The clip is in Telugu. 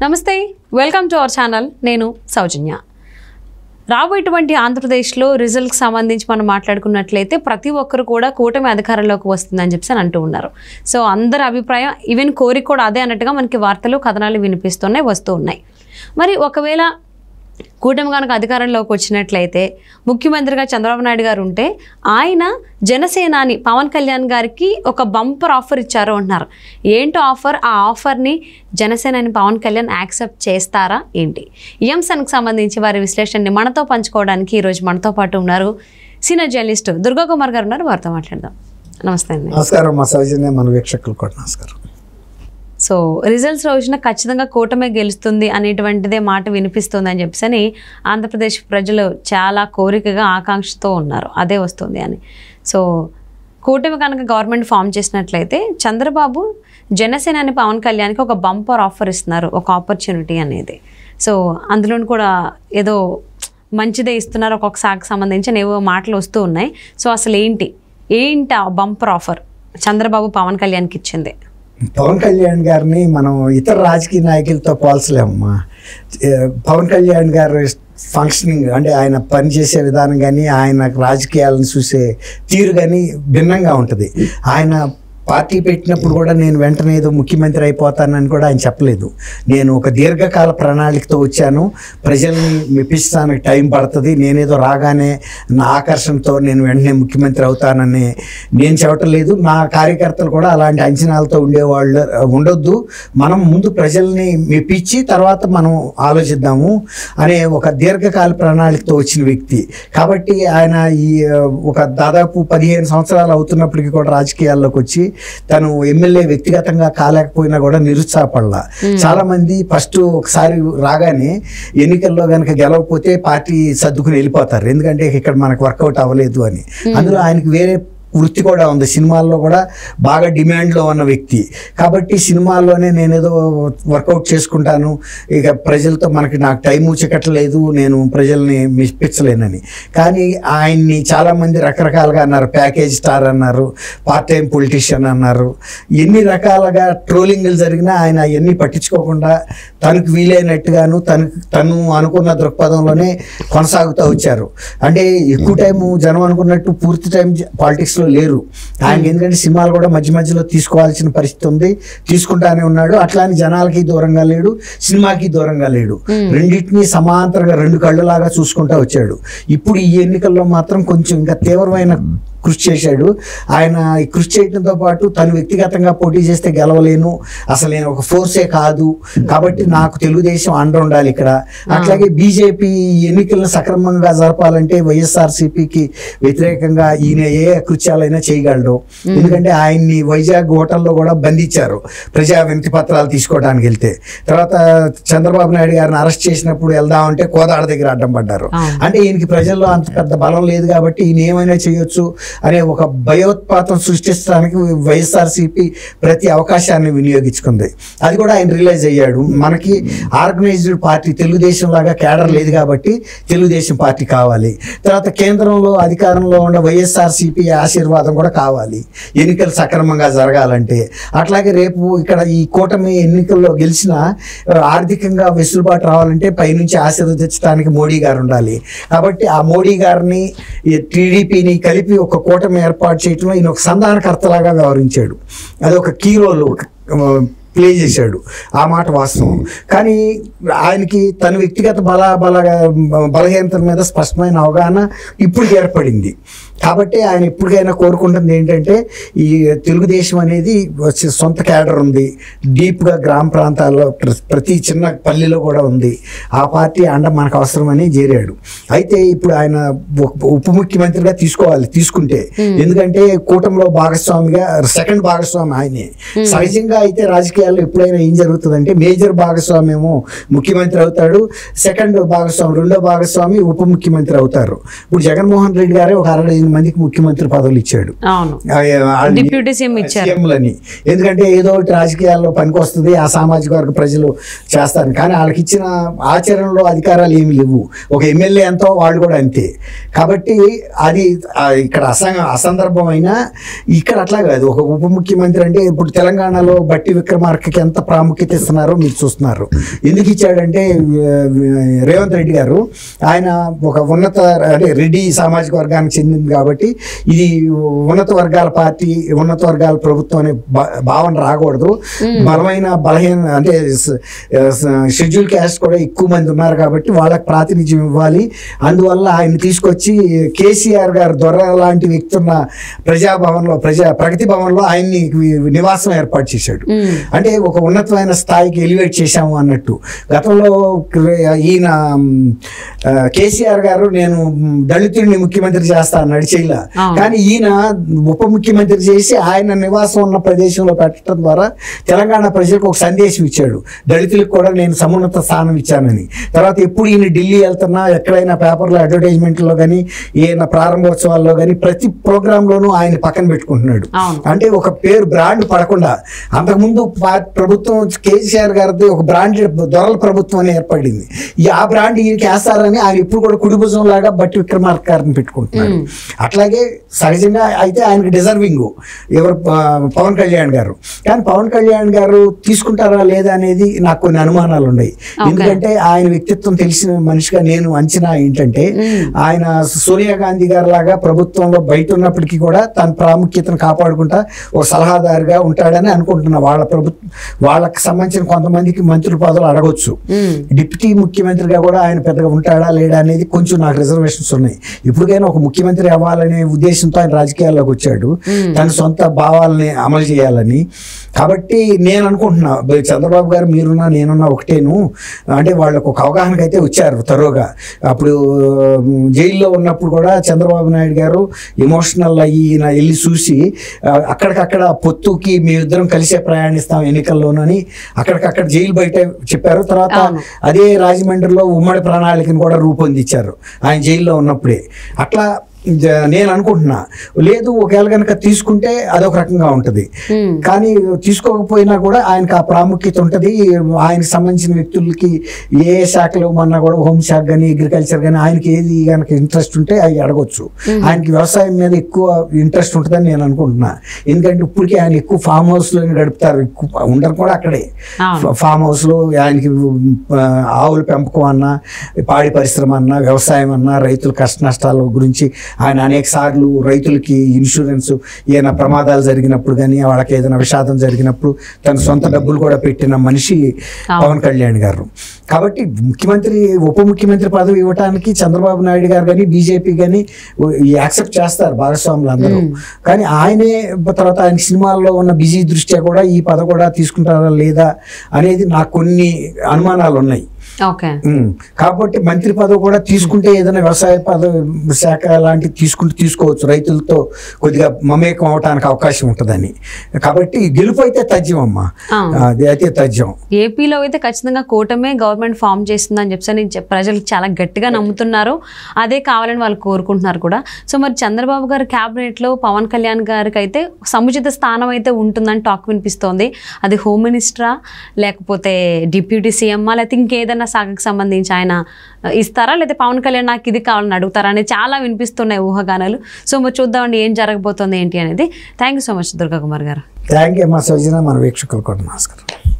నమస్తే వెల్కమ్ టు అవర్ ఛానల్ నేను సౌజన్య రాబోయేటువంటి ఆంధ్రప్రదేశ్లో రిజల్ట్కి సంబంధించి మనం మాట్లాడుకున్నట్లయితే ప్రతి ఒక్కరు కూడా కూటమి అధికారంలోకి వస్తుందని చెప్పి అని అంటూ ఉన్నారు సో అందరి అభిప్రాయం ఈవెన్ కోరిక కూడా అదే అన్నట్టుగా మనకి వార్తలు కథనాలు వినిపిస్తున్నాయి వస్తూ ఉన్నాయి మరి ఒకవేళ కూటమి కనుక అధికారంలోకి వచ్చినట్లయితే ముఖ్యమంత్రిగా చంద్రబాబు నాయుడు గారు ఉంటే ఆయన జనసేనాని పవన్ కళ్యాణ్ గారికి ఒక బంపర్ ఆఫర్ ఇచ్చారు అంటున్నారు ఏంటో ఆఫర్ ఆ ఆఫర్ని జనసేనాని పవన్ కళ్యాణ్ యాక్సెప్ట్ చేస్తారా ఏంటి ఈ అంశానికి సంబంధించి వారి విశ్లేషణని మనతో పంచుకోవడానికి ఈరోజు మనతో పాటు ఉన్నారు సీనియర్ జర్నలిస్ట్ దుర్గా కుమార్ గారు ఉన్నారు వారితో మాట్లాడదాం నమస్తే అండి నమస్కారం మా సౌజన్య మన వీక్షకులు కూడా నమస్కారం సో రిజల్ట్స్ రోజున ఖచ్చితంగా కూటమే గెలుస్తుంది అనేటువంటిదే మాట వినిపిస్తుంది అని చెప్పేసి ఆంధ్రప్రదేశ్ ప్రజలు చాలా కోరికగా ఆకాంక్షతో ఉన్నారు అదే వస్తుంది అని సో కూటమి కనుక గవర్నమెంట్ ఫామ్ చేసినట్లయితే చంద్రబాబు జనసేనాని పవన్ కళ్యాణ్కి ఒక బంపర్ ఆఫర్ ఇస్తున్నారు ఒక ఆపర్చునిటీ అనేది సో అందులో కూడా ఏదో మంచిదే ఇస్తున్నారు ఒక్కొక్క శాఖకు సంబంధించిన ఏవో మాటలు వస్తూ ఉన్నాయి సో అసలు ఏంటి ఏంటి ఆ బంపర్ ఆఫర్ చంద్రబాబు పవన్ కళ్యాణ్కి ఇచ్చింది పవన్ కళ్యాణ్ గారిని మనం ఇతర రాజకీయ నాయకులతో పోల్చలేమమ్మా ఏ, పవన్ కళ్యాణ్ గారు ఫంక్షనింగ్ అంటే ఆయన పనిచేసే విధానం కానీ ఆయన రాజకీయాలను చూసే తీరు కానీ భిన్నంగా ఉంటుంది ఆయన పార్టీ పెట్టినప్పుడు కూడా నేను వెంటనే ఏదో ముఖ్యమంత్రి అయిపోతానని కూడా ఆయన చెప్పలేదు నేను ఒక దీర్ఘకాల ప్రణాళికతో వచ్చాను ప్రజల్ని మెప్పించడానికి టైం పడుతుంది నేనేదో రాగానే నా ఆకర్షణతో నేను వెంటనే ముఖ్యమంత్రి అవుతానని నేను చెప్పట్లేదు నా కార్యకర్తలు కూడా అలాంటి అంచనాలతో ఉండేవాళ్ళు ఉండొద్దు మనం ముందు ప్రజల్ని మెప్పించి తర్వాత మనం ఆలోచిద్దాము అనే ఒక దీర్ఘకాల ప్రణాళికతో వచ్చిన వ్యక్తి కాబట్టి ఆయన ఈ ఆ, ఒక దాదాపు పదిహేను సంవత్సరాలు అవుతున్నప్పటికీ కూడా రాజకీయాల్లోకి వచ్చి తను ఎమ్మెల్యే వ్యక్తిగతంగా కాలేకపోయినా కూడా నిరుత్సాహపడలా చాలా మంది ఫస్ట్ ఒకసారి రాగానే ఎన్నికల్లో కనుక గెలవకపోతే పార్టీ సర్దుకుని వెళ్ళిపోతారు ఎందుకంటే ఇక్కడ మనకు వర్కౌట్ అవ్వలేదు అని అందులో ఆయనకి వేరే వృత్తి కూడా ఉంది సినిమాల్లో కూడా బాగా డిమాండ్లో ఉన్న వ్యక్తి కాబట్టి సినిమాల్లోనే నేనేదో వర్కౌట్ చేసుకుంటాను ఇక ప్రజలతో మనకి నాకు టైము చిక్కట్లేదు నేను ప్రజల్ని మెప్పించలేనని కానీ ఆయన్ని చాలామంది రకరకాలుగా అన్నారు ప్యాకేజ్ స్టార్ అన్నారు పార్ట్ టైం పొలిటీషియన్ అన్నారు ఎన్ని రకాలుగా ట్రోలింగ్లు జరిగినా ఆయన అవన్నీ పట్టించుకోకుండా తనకు వీలైనట్టుగాను తను తను అనుకున్న దృక్పథంలోనే కొనసాగుతూ వచ్చారు అంటే ఎక్కువ టైం జనం అనుకున్నట్టు పూర్తి టైం పాలిటిక్స్లో లేరు ఆయన ఎందుకంటే సినిమాలు కూడా మధ్య మధ్యలో తీసుకోవాల్సిన పరిస్థితి ఉంది తీసుకుంటానే ఉన్నాడు అట్లానే జనాలకి దూరంగా లేడు సినిమాకి దూరంగా లేడు రెండింటినీ సమాంతరంగా రెండు కళ్ళలాగా చూసుకుంటా వచ్చాడు ఇప్పుడు ఈ ఎన్నికల్లో మాత్రం కొంచెం ఇంకా తీవ్రమైన కృషి చేశాడు ఆయన ఈ కృషి చేయడంతో పాటు తను వ్యక్తిగతంగా పోటీ చేస్తే గెలవలేను అసలు నేను ఒక ఫోర్సే కాదు కాబట్టి నాకు తెలుగుదేశం అండ ఉండాలి ఇక్కడ అట్లాగే బీజేపీ ఎన్నికలను సక్రమంగా జరపాలంటే వైఎస్ఆర్సీపీకి వ్యతిరేకంగా ఈయన ఏ కృత్యాలైనా చేయగలడు ఎందుకంటే ఆయన్ని వైజాగ్ హోటల్లో కూడా బంధించారు ప్రజా వినతి పత్రాలు తీసుకోవడానికి వెళ్తే తర్వాత చంద్రబాబు నాయుడు గారిని అరెస్ట్ చేసినప్పుడు వెళ్దామంటే కోదాడ దగ్గర అడ్డం పడ్డారు అవును. అంటే ఈయనకి ప్రజల్లో అంత పెద్ద బలం లేదు కాబట్టి ఈయన ఏమైనా చేయొచ్చు అనే ఒక భయోత్పాతం సృష్టించడానికి వైఎస్ఆర్సీపీ ప్రతి అవకాశాన్ని వినియోగించుకుంది అది కూడా ఆయన రియలైజ్ అయ్యాడు మనకి ఆర్గనైజ్డ్ పార్టీ తెలుగుదేశం లాగా కేడర్ లేదు కాబట్టి తెలుగుదేశం పార్టీ కావాలి తర్వాత కేంద్రంలో అధికారంలో ఉన్న వైఎస్ఆర్సీపీ ఆశీర్వాదం కూడా కావాలి ఎన్నికలు సక్రమంగా జరగాలంటే అట్లాగే రేపు ఇక్కడ ఈ కూటమి ఎన్నికల్లో గెలిచిన ఆ, ఆర్థికంగా వెసులుబాటు రావాలంటే పైనుంచి ఆశీర్వదించడానికి మోడీ గారు ఉండాలి కాబట్టి ఆ మోడీ గారిని ఈ టీడీపీని కలిపి ఒక కూటమి ఏర్పాటు చేయడంలో ఈయన ఒక సంధానకర్తలాగా వ్యవహరించాడు అది ఒక కీ రోల్ ప్లే చేశాడు ఆ మాట వాస్తవం కానీ ఆయనకి తన వ్యక్తిగత బల బల బలహీనతల మీద స్పష్టమైన అవగాహన ఇప్పుడు ఏర్పడింది కాబట్టి ఆయన ఎప్పటికైనా కోరుకుంటుంది ఏంటంటే ఈ తెలుగుదేశం అనేది వచ్చే సొంత క్యాడర్ ఉంది డీప్గా గ్రామ ప్రాంతాల్లో ప్ర- ప్రతి చిన్న పల్లెలో కూడా ఉంది ఆ పార్టీ అండ మనకు అవసరమని చేరాడు అయితే ఇప్పుడు ఆయన ఉప- ఉప ముఖ్యమంత్రిగా తీసుకోవాలి తీసుకుంటే ఎందుకంటే కూటమిలో భాగస్వామిగా సెకండ్ భాగస్వామి ఆయనే సహజంగా అయితే రాజకీయాల్లో ఎప్పుడైనా ఏం జరుగుతుందంటే మేజర్ భాగస్వామి ఏమో ముఖ్యమంత్రి అవుతాడు సెకండ్ భాగస్వామి రెండో భాగస్వామి ఉప ముఖ్యమంత్రి అవుతారు ఇప్పుడు జగన్మోహన్ రెడ్డి గారే ఒక అరవై మందికి ముఖ్యమంత్రి పదవులు ఇచ్చాడు అవును ఆ, వాళ్ళని- డిప్యూటీ సీఎం ఇచ్చారు సీఎంలని ఎందుకంటే ఏదో ఒకటి రాజకీయాల్లో పనికొస్తుంది ఆ సామాజిక వర్గ ప్రజలు చేస్తారు కానీ వాళ్ళకి ఇచ్చిన ఆచరణలో అధికారాలు ఏమి లేవు ఒక ఎమ్మెల్యే ఎంతో వాళ్ళు కూడా అంతే కాబట్టి అది ఆ, ఇక్కడ అసంగ అసందర్భమైన ఇక్కడ అట్లా కాదు ఒక ఉప ముఖ్యమంత్రి అంటే ఇప్పుడు తెలంగాణలో బట్టి విక్రమార్కకి ఎంత ప్రాముఖ్యత ఇస్తున్నారో మీరు చూస్తున్నారు ఎందుకు ఇచ్చాడంటే ఆ, రేవంత్ రెడ్డి గారు ఆయన ఒక ఉన్నత అంటే రెడ్డి సామాజిక వర్గానికి చెందింది కాబట్టి ఇది ఉన్నత వర్గాల పార్టీ ఉన్నత వర్గాల ప్రభుత్వం అనే భా- భావన రాకూడదు బలమైన బలహీన అంటే షెడ్యూల్ క్యాస్ట్ కూడా ఎక్కువ మంది ఉన్నారు కాబట్టి వాళ్ళకి ప్రాతినిధ్యం ఇవ్వాలి అందువల్ల ఆయన తీసుకొచ్చి కేసీఆర్ గారు దొర లాంటి వ్యక్తి ఉన్న ప్రజాభవన్లో ప్రజా ప్రగతి భవన్లో ఆయన్ని నివాసం ఏర్పాటు చేశాడు మ్మ్. అంటే ఒక ఉన్నతమైన స్థాయికి ఎలివేట్ చేశాము అన్నట్టు గతంలో క్ర- ఈయన మ్, ఆ, కేసీఆర్ గారు నేను మ్, దళితుడిని ముఖ్యమంత్రి చేస్తా అన్నాడు చేయలే అవును. కానీ ఈయన ఉప ముఖ్యమంత్రి చేసి ఆయన నివాసం ఉన్న ప్రదేశంలో పెట్టడం ద్వారా తెలంగాణ ప్రజలకు ఒక సందేశం ఇచ్చాడు దళితులకు కూడా నేను సమున్నత స్థానం ఇచ్చానని తర్వాత ఎప్పుడు ఈయన ఢిల్లీ వెళ్తున్నా ఎక్కడైనా పేపర్లో అడ్వర్టైజ్మెంట్లో కానీ ఈయన ప్రారంభోత్సవాల్లో కానీ ప్రతి ప్రోగ్రాంలోనూ ఆయన పక్కన పెట్టుకుంటున్నాడు అవును. అంటే ఒక పేరు బ్రాండ్ పడకుండా అంతకుముందు పా- ప్రభుత్వం కేసీఆర్ గారిది ఒక బ్రాండెడ్ దొరల ప్రభుత్వం అని ఏర్పడింది ఈ ఆ బ్రాండ్ ఈయనకి వేస్తారని ఆయన ఇప్పుడు కూడా కుడిభుజం లాగా బట్టి విక్రమార్క గారిని పెట్టుకుంటున్నాడు అట్లాగే సహజంగా అయితే ఆయనకి డిజర్వింగ్ ఎవరు ఆ, పవన్ కళ్యాణ్ గారు కానీ పవన్ కళ్యాణ్ గారు తీసుకుంటారా లేదా అనేది నాకు కొన్ని అనుమానాలు ఉన్నాయి ఎందుకంటే ఆయన వ్యక్తిత్వం తెలిసిన మనిషిగా నేను అంచనా ఏంటంటే ఆయన సోనియా గాంధీ గారి లాగా ప్రభుత్వంలో బయట ఉన్నప్పటికీ కూడా తన ప్రాముఖ్యతను కాపాడుకుంటా ఒక సలహాదారుగా ఉంటాడని అనుకుంటున్నా వాళ్ళ ప్రభుత్వం వాళ్ళకి సంబంధించిన కొంతమందికి మంత్రుల పదవులు అడగొచ్చు మ్మ్. డిప్యూటీ ముఖ్యమంత్రిగా కూడా ఆయన పెద్దగా ఉంటాడా లేడా అనేది కొంచెం నాకు రిజర్వేషన్స్ ఉన్నాయి ఇప్పటికైనా ఒక ముఖ్యమంత్రి అవ్వాలనే ఉద్దేశంతో ఆయన రాజకీయాల్లోకి వచ్చాడు తన సొంత భావాలని అమలు చేయాలని కాబట్టి నేను అనుకుంటున్నా బ- చంద్రబాబు గారు మీరున్నా నేనున్నా ఒకటేను అంటే వాళ్ళకు ఒక అవగాహనకు అయితే వచ్చారు తరోగా అప్పుడు ఉమ్, జైల్లో ఉన్నప్పుడు కూడా చంద్రబాబు నాయుడు గారు ఎమోషనల్ అయ్యి ఈయన వెళ్ళి చూసి ఆ, అక్కడికక్కడ పొత్తుకి మేమిద్దరం కలిసే ప్రయాణిస్తాం ఎన్నికల్లోనని అక్కడికక్కడ జైలు బయట చెప్పారు తర్వాత అవును. అదే రాజమండ్రిలో ఉమ్మడి ప్రణాళికను కూడా రూపొందించారు ఆయన జైల్లో ఉన్నప్పుడే అట్లా జ- నేను అనుకుంటున్నా లేదు ఒకవేళ కనుక తీసుకుంటే అదొక రకంగా ఉంటుంది మ్మ్. కానీ తీసుకోకపోయినా కూడా ఆయనకు ఆ ప్రాముఖ్యత ఉంటుంది ఆయనకు సంబంధించిన వ్యక్తులకి ఏ శాఖలు మొన్న కూడా హోమ్ శాఖ కానీ అగ్రికల్చర్ కానీ ఆయనకి ఏది కనుక ఇంట్రెస్ట్ ఉంటే అవి అడగొచ్చు ఆయనకి వ్యవసాయం మీద ఎక్కువ ఇంట్రెస్ట్ ఉంటుందని నేను అనుకుంటున్నా ఎందుకంటే ఇప్పటికీ ఆయన ఎక్కువ ఫామ్ హౌస్లోనే గడుపుతారు ఎక్కువ ఉండరు కూడా అక్కడే అవును. ఫామ్ హౌస్లో ఆయనకి ఆ, ఆవుల పెంపకం అన్నా పాడి పరిశ్రమ అన్నా వ్యవసాయం అన్నా రైతుల కష్ట నష్టాల గురించి ఆయన అనేక సార్లు రైతులకి ఇన్సూరెన్స్ ఏదైనా ప్రమాదాలు జరిగినప్పుడు కానీ వాళ్ళకి ఏదైనా విషాదం జరిగినప్పుడు తన సొంత డబ్బులు కూడా పెట్టిన మనిషి పవన్ కళ్యాణ్ గారు కాబట్టి ముఖ్యమంత్రి ఉప ముఖ్యమంత్రి పదవి ఇవ్వడానికి చంద్రబాబు నాయుడు గారు కానీ బీజేపీ కానీ యాక్సెప్ట్ చేస్తారు భాగస్వాములు అందరూ కానీ ఆయనే తర్వాత ఆయన సినిమాల్లో ఉన్న బిజీ దృష్ట్యా కూడా ఈ పదవి కూడా తీసుకుంటారా లేదా అనేది నాకు కొన్ని అనుమానాలు ఉన్నాయి ఓకే ఉమ్. కాబట్టి మంత్రి పదవి కూడా తీసుకుంటే ఏదైనా వ్యవసాయ పదవి శాఖ లాంటివి తీసుకుంటే తీసుకోవచ్చు రైతులతో కొద్దిగా మమేకం అవడానికి అవకాశం ఉంటుందని కాబట్టి గెలుపు అయితే తథ్యం అమ్మా అవును. అది అయితే తథ్యం ఏపీలో అయితే ఖచ్చితంగా కూటమే గవర్నమెంట్ ఫామ్ చేస్తుందని చెప్పి చెప్- ప్రజలు చాలా గట్టిగా నమ్ముతున్నారు అదే కావాలని వాళ్ళు కోరుకుంటున్నారు కూడా సో మరి చంద్రబాబు గారి క్యాబినెట్లో పవన్ కళ్యాణ్ గారికి అయితే సముచిత స్థానం అయితే ఉంటుందని టాక్ వినిపిస్తోంది అది హోమ్ మినిస్టరా లేకపోతే డిప్యూటీ సీఎమ్మా లేకపోతే ఇంకేదైనా శాఖకు సంబంధించి ఆయన ఆ, ఇస్తారా లేకపోతే పవన్ కళ్యాణ్ నాకు ఇది కావాలని అడుగుతారా అనేది చాలా వినిపిస్తున్నాయి ఊహాగానాలు సో మరి చూద్దామండి ఏం జరగబోతోంది ఏంటి అనేది thank you so much Durga Kumar garu thank you అమ్మా సౌజన మన వీక్షకులు కూడా నమస్కారం